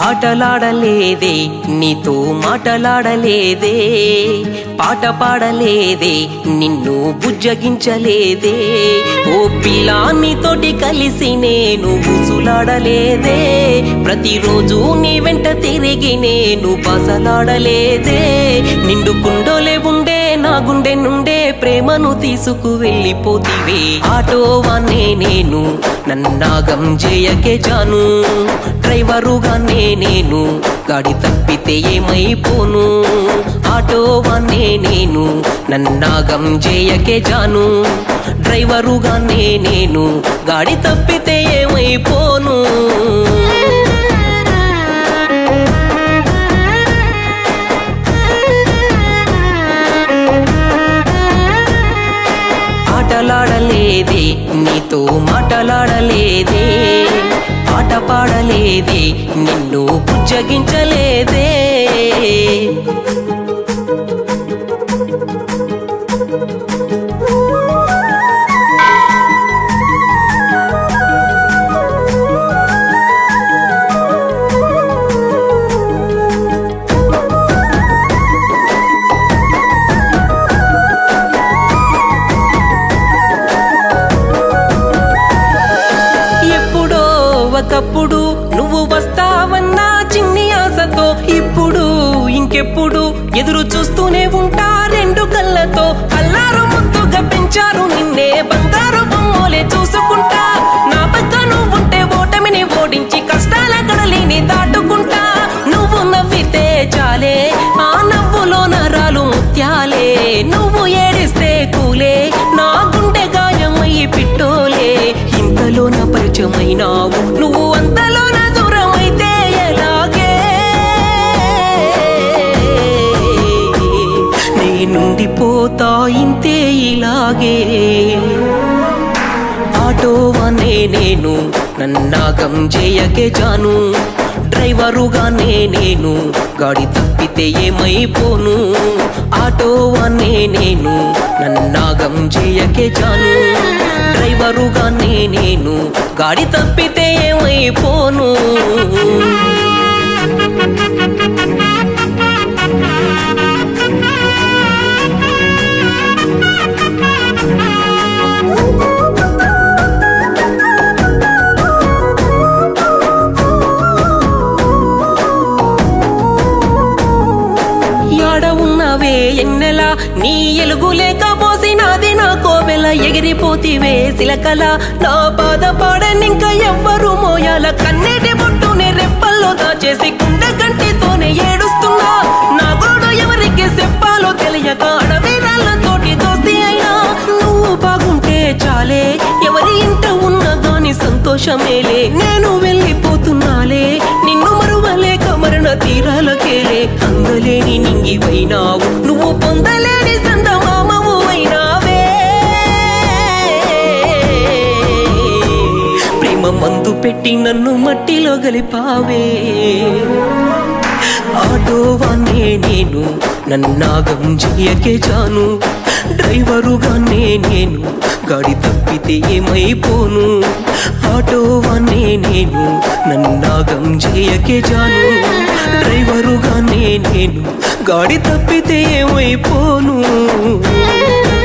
ఆటలాడలేదే నీతో మాటలాడలేదే పాట పాడలేదే నిన్ను బుజ్జగించలేదే ఓ పిల్ల నీతోటి కలిసి నేను ఊసులాడలేదే ప్రతిరోజు నీ వెంట తిరిగి నేను బసలాడలేదే నిండు కుండోలే ఉండే నా గుండె నుండే ప్రేమను తీసుకు వెళ్ళిపోతివే ఆటోవానే నేను నన్నాగం చేయకే జాను డ్రైవరుగానే నేను గాడి తప్పితే ఏమైపోను ఆటోవానే నేను నన్నాగం చేయకే జాను డ్రైవరుగానే నేను గాడి తప్పితే ఏమైపోను ఆటలాడలేదే నీతో మాటలాడలేదే పాట పాడలేదే నిన్ను బుజ్జగించలేదే ఎప్పుడో ఒకప్పుడు నువ్వు వస్తావన్నా చిన్ని ఆశతో ఇప్పుడు ఇంకెప్పుడు ఎదురు చూస్తూనే ఉంటా రెండు కళ్ళతో అల్లారు ముద్దుగా పెంచారు నిన్నే బంగారు బొమ్మలే చూసుకుంటా నా పక్క నువ్వుంటే ఓటమిని ఓడించి కష్టాల కడలిని దాటుకుంటా నువ్వు నవ్వితే చాలే ఆ నవ్వులో నరాలు ముత్యాలే నువ్వు ఏడిస్తే కూలే నా గుండె గాయమయ్యి పిట్టోలే ఇంతలోన పరిచయమైనావు నువ్వు అంతలోన దూరమైతే ఎలాగే నేనుండిపోతా ఇంతే ఇలాగే ఆటోవానే నేను నన్నాగం చేయకే జాను డ్రైవరుగానే నేను గాడి తప్పితే ఏమైపోను ఆటోవానే నేను నన్నాగం చేయకే జాను డ్రైవరుగానే నేను గాడి తప్పితే ఏమైపోను యాడ ఉన్నవే ఎన్నెల నీ ఎలుగు లేక పోసినది నా కోవెల ఎగిరిపోతివే సిలకల నా బాధ పాడనింక ఎవ్వరు మోయాల కన్నీటి బొట్టుని రెప్పల్లో దాచేసి గుండె కంటితోనే ఏడుస్తున్నా నా గోడు ఎవరికి చెప్పాలో తెలియక అడవిరాళ్ళతోటి దోస్తి అయినా నువ్వు బాగుంటే చాలే ఎవరి ఇంట ఉన్నా గాని సంతోషమేలే నేను వెళ్ళిపోతున్నాలే నిన్ను మరువలేక మరణ తీరాలకేలే అందలేని నింగివైనావు నువ్వు పొందలేని సందమామవు అయినావే ప్రేమ మందు పెట్టి నన్ను మట్టిలో గలిపావే ఆటోవానే నేను నన్నాగం చెయ్యకే జాను డ్రైవరుగానే నేను గాడి తప్పితే ఏమైపోను ఆటోవానే నేను నన్నాగం చేయకే జాను డ్రైవరుగానే నేను గాడి తప్పితే ఏమైపోను